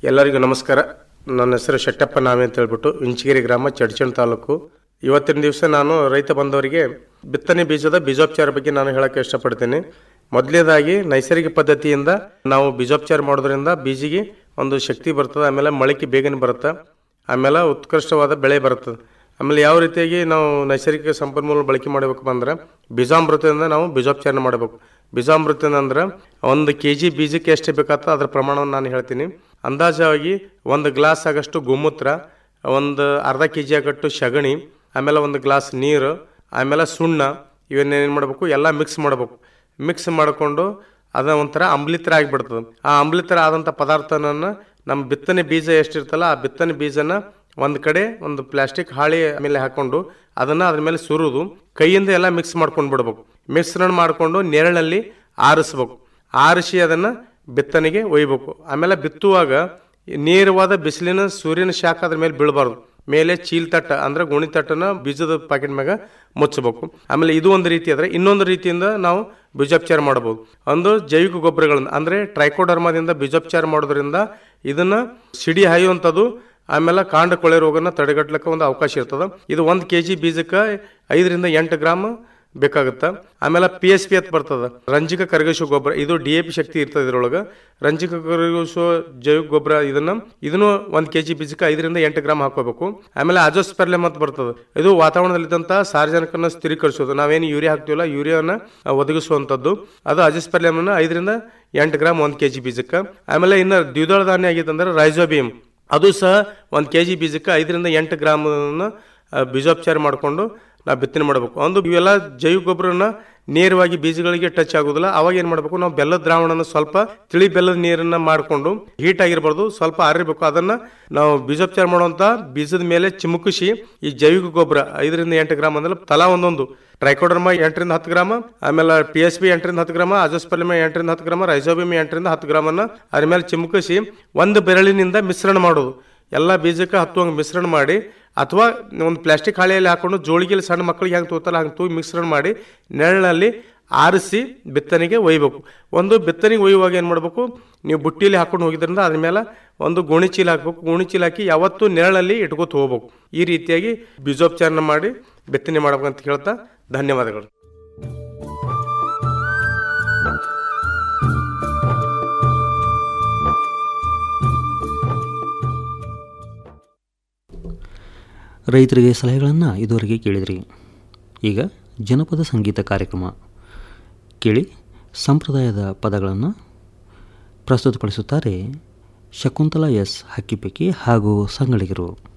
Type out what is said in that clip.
ಎಲ್ಲರಿಗೂ ನಮಸ್ಕಾರ ನನ್ನ ಹೆಸರು ಶೆಟ್ಟಪ್ಪ ನಾಮೆ ಅಂತ ಹೇಳ್ಬಿಟ್ಟು ಇಂಚಗಿರಿ ಗ್ರಾಮ ಚಡ್ಚಣ್ ತಾಲೂಕು ಇವತ್ತಿನ ದಿವಸ ನಾನು ರೈತ ಬಂದವರಿಗೆ ಬಿತ್ತನೆ ಬೀಜದ ಬೀಜೋಪಚಾರ ಬಗ್ಗೆ ನಾನು ಹೇಳಕ್ಕೆ ಇಷ್ಟಪಡ್ತೀನಿ ಮೊದಲನೇದಾಗಿ ನೈಸರ್ಗಿಕ ಪದ್ಧತಿಯಿಂದ ನಾವು ಬೀಜೋಪಚಾರ ಮಾಡೋದ್ರಿಂದ ಬೀಜಿಗೆ ಒಂದು ಶಕ್ತಿ ಬರ್ತದೆ ಆಮೇಲೆ ಮೊಳಕೆ ಬೇಗನೆ ಬರುತ್ತೆ ಆಮೇಲೆ ಉತ್ಕೃಷ್ಟವಾದ ಬೆಳೆ ಬರ್ತದೆ ಆಮೇಲೆ ಯಾವ ರೀತಿಯಾಗಿ ನಾವು ನೈಸರ್ಗಿಕ ಸಂಪನ್ಮೂಲ ಬಳಕೆ ಮಾಡಬೇಕು ಅಂದ್ರೆ ಬೀಜಾಮೃತದಿಂದ ನಾವು ಬೀಜೋಪಚಾರ ಮಾಡಬೇಕು ಬೀಜಾಮೃತ ಅಂದ್ರೆ ಒಂದು ಕೆ ಜಿ ಬೀಜಕ್ಕೆ ಎಷ್ಟು ಬೇಕಾಗ್ತದೆ ಅದರ ಪ್ರಮಾಣವನ್ನು ನಾನು ಹೇಳ್ತೀನಿ ಅಂದಾಜಾಗಿ ಒಂದು ಗ್ಲಾಸ್ ಆಗಷ್ಟು ಗೋಮೂತ್ರ ಒಂದು ಅರ್ಧ ಕೆ ಜಿ ಆಗಟ್ಟು ಸಗಣಿ ಆಮೇಲೆ ಒಂದು ಗ್ಲಾಸ್ ನೀರು ಆಮೇಲೆ ಸುಣ್ಣ ಇವನ್ನೇನು ಮಾಡಬೇಕು ಎಲ್ಲ ಮಿಕ್ಸ್ ಮಾಡಬೇಕು ಮಿಕ್ಸ್ ಮಾಡಿಕೊಂಡು ಅದ ಒಂಥರ ಅಂಬ್ಲಿತರ ಆಗಿಬಿಡ್ತದೆ ಆ ಅಂಬ್ಲಿತರ ಆದಂಥ ಪದಾರ್ಥನ ನಮ್ಮ ಬಿತ್ತನೆ ಬೀಜ ಎಷ್ಟಿರ್ತಲ್ಲ ಆ ಬಿತ್ತನೆ ಬೀಜನ ಒಂದು ಕಡೆ ಒಂದು ಪ್ಲಾಸ್ಟಿಕ್ ಹಾಳಿ ಮೇಲೆ ಹಾಕೊಂಡು ಅದನ್ನು ಅದ್ರ ಮೇಲೆ ಸುರುದು ಕೈಯಿಂದ ಎಲ್ಲ ಮಿಕ್ಸ್ ಮಾಡ್ಕೊಂಡು ಬಿಡ್ಬೇಕು ಮಿಶ್ರಣ ಮಾಡಿಕೊಂಡು ನೆರಳಲ್ಲಿ ಆರಿಸ್ಬೇಕು ಆರಿಸಿ ಅದನ್ನು ಬಿತ್ತನೆಗೆ ಒಯ್ಬೇಕು ಆಮೇಲೆ ಬಿತ್ತುವಾಗ ನೇರವಾದ ಬಿಸಿಲಿನ ಸೂರ್ಯನ ಶಾಖ ಅದ್ರ ಮೇಲೆ ಬೀಳಬಾರ್ದು ಮೇಲೆ ಚೀಲ್ ತಟ್ಟ ಅಂದ್ರೆ ಗುಣಿ ತಟ್ಟನ ಬೀಜದ ಪ್ಯಾಕೆಟ್ ಮ್ಯಾಗ ಮುಚ್ಚಬೇಕು ಆಮೇಲೆ ಇದು ಒಂದು ರೀತಿ ಆದರೆ ಇನ್ನೊಂದು ರೀತಿಯಿಂದ ನಾವು ಬೀಜೋಪಚಾರ ಮಾಡಬಹುದು ಒಂದು ಜೈವಿಕ ಗೊಬ್ಬರಗಳನ್ನ ಅಂದ್ರೆ ಟ್ರೈಕೋಡರ್ಮಾದಿಂದ ಬೀಜೋಪಚಾರ ಮಾಡೋದ್ರಿಂದ ಇದನ್ನ ಸಿಡಿ ಹಾಯುವಂಥದ್ದು ಆಮೇಲೆ ಕಾಂಡ ಕೊಳೆ ರೋಗನ ತಡೆಗಟ್ಟಲಿಕ್ಕೆ ಒಂದು ಅವಕಾಶ ಇರ್ತದೆ ಇದು ಒಂದು ಕೆ ಜಿ ಬೀಜಕ್ಕೆ ಐದರಿಂದ ಎಂಟು ಗ್ರಾಮ್ ಬೇಕಾಗುತ್ತೆ ಆಮೇಲೆ ಪಿ ಎಸ್ ಪಿ ಅಂತ ಬರ್ತದೆ ರಂಜಿಕ ಕರಗಿಸುವ ಗೊಬ್ಬರ ಇದು ಡಿ ಎ ಪಿ ಶಕ್ತಿ ಇರ್ತದೆ ಇದ್ರೊಳಗೆ ರಂಜಿಕ ಕರಗಿಸುವ ಜೈವಿಕ ಗೊಬ್ಬರ ಇದನ್ನ ಇದನ್ನು ಒಂದು ಕೆ ಜಿ ಬೀಜಕ್ಕೆ ಐದರಿಂದ ಎಂಟು ಗ್ರಾಮ್ ಹಾಕೋಬೇಕು ಆಮೇಲೆ ಅಜೋಸ್ಪೆರ್ಲೆಮ್ ಅಂತ ಬರ್ತದೆ ಇದು ವಾತಾವರಣದಲ್ಲಿದ್ದಂಥ ಸಾರ್ವಜನಿಕನ ಸ್ಥಿರೀಕರಿಸೋದು ನಾವೇನು ಯೂರಿಯಾ ಹಾಕ್ತೀವಲ್ಲ ಯೂರಿಯಾನ ಒದಗಿಸುವಂಥದ್ದು ಅದು ಅಜೋಸ್ಪೆರ್ಲೆಮ್ನ ಐದರಿಂದ ಎಂಟು ಗ್ರಾಮ್ ಒಂದು ಕೆ ಜಿ ಬೀಜಕ್ಕೆ ಆಮೇಲೆ ಇನ್ನು ದ್ವಿದಳ ಧಾನ್ಯ ಆಗಿತ್ತು ಅಂದ್ರೆ ರೈಸೋಬಿಯಂ ಅದು ಸಹ ಒಂದು ಕೆ ಜಿ ಬೀಜಕ್ಕೆ ಐದರಿಂದ ಎಂಟು ಗ್ರಾಮನ್ನು ಬೀಜೋಪಚಾರ ಮಾಡಿಕೊಂಡು ನಾವು ಬಿತ್ತನೆ ಮಾಡಬೇಕು ಒಂದು ಇವೆಲ್ಲ ಜೈವಿಕ ಗೊಬ್ಬರನ ನೇರವಾಗಿ ಬೀಜಗಳಿಗೆ ಟಚ್ ಆಗೋದಿಲ್ಲ ಅವಾಗ ಏನು ಮಾಡಬೇಕು ನಾವು ಬೆಲ್ಲದ ದ್ರಾವಣನ ಸ್ವಲ್ಪ ತಿಳಿ ಬೆಲ್ಲದ ನೀರನ್ನ ಮಾಡಿಕೊಂಡು ಹೀಟ್ ಆಗಿರಬಾರ್ದು ಸ್ವಲ್ಪ ಆರಿರಬೇಕು ಅದನ್ನ ನಾವು ಬೀಜೋಪಚಾರ ಮಾಡುವಂತ ಬೀಜದ ಮೇಲೆ ಚಿಮುಕಿಸಿ ಈ ಜೈವಿಕ ಗೊಬ್ಬರ ಐದರಿಂದ ಎಂಟು ಗ್ರಾಮ್ ಅಂದ್ರೆ ತಲಾ ಒಂದೊಂದು ಟ್ರೈಕೋಡರ್ಮ ಎಂಟರಿಂದ ಹತ್ತು ಗ್ರಾಮ ಆಮೇಲೆ ಪಿ ಎಸ್ ಬಿ ಎಂಟರಿಂದ ಹತ್ತು ಗ್ರಾಮ ಅಜೋಸ್ಪರ್ಲಿಮ ಎಂಟರಿಂದ ಹತ್ತು ಗ್ರಾಮ ರೈಸೋಬಿಮ್ ಎಂಟರಿಂದ ಹತ್ತು ಗ್ರಾಮನ್ನ ಅದ್ರ ಮೇಲೆ ಚಿಮುಕಿಸಿ ಒಂದು ಬೆರಳಿನಿಂದ ಮಿಶ್ರಣ ಮಾಡೋದು ಎಲ್ಲ ಬೀಜಕ್ಕೆ ಹತ್ತುವಂಗೆ ಮಿಶ್ರಣ ಮಾಡಿ ಅಥವಾ ಒಂದು ಪ್ಲಾಸ್ಟಿಕ್ ಹಾಳೆಯಲ್ಲಿ ಹಾಕೊಂಡು ಜೋಳಿಗೆಯಲ್ಲಿ ಸಣ್ಣ ಮಕ್ಕಳಿಗೆ ಹೆಂಗೆ ತೂತಲ್ಲ ಹಂಗೆ ತೂಗಿ ಮಿಶ್ರಣ ಮಾಡಿ ನೆರಳಿನಲ್ಲಿ ಆರಿಸಿ ಬಿತ್ತನೆಗೆ ಒಯ್ಬೇಕು ಒಂದು ಬಿತ್ತನೆಗೆ ಒಯ್ಯುವಾಗ ಏನು ಮಾಡಬೇಕು ನೀವು ಬುಟ್ಟಿಯಲ್ಲಿ ಹಾಕೊಂಡು ಹೋಗಿದ್ರಿಂದ ಅದ್ರ ಮೇಲೆ ಒಂದು ಗೋಣಿ ಚೀಲ ಹಾಕ್ಬೇಕು ಗೋಣಿ ಚೀಲ ಹಾಕಿ ಯಾವತ್ತೂ ನೆರಳಲ್ಲಿ ಇಟ್ಕೋತ ಹೋಗ್ಬೇಕು ಈ ರೀತಿಯಾಗಿ ಬೀಜೋಪಚಾರನ ಮಾಡಿ ಬಿತ್ತನೆ ಮಾಡ್ಬೇಕಂತ ಹೇಳ್ತಾ ಧನ್ಯವಾದಗಳು ರೈತರಿಗೆ ಸಲಹೆಗಳನ್ನು ಇದುವರೆಗೆ ಕೇಳಿದ್ರಿ ಈಗ ಜನಪದ ಸಂಗೀತ ಕಾರ್ಯಕ್ರಮ ಕೇಳಿ ಸಂಪ್ರದಾಯದ ಪದಗಳನ್ನು ಪ್ರಸ್ತುತಪಡಿಸುತ್ತಾರೆ ಶಕುಂತಲಾ ಎಸ್ ಹಕ್ಕಿಪೆಕ್ಕಿ ಹಾಗೂ ಸಂಗಳಿಗರು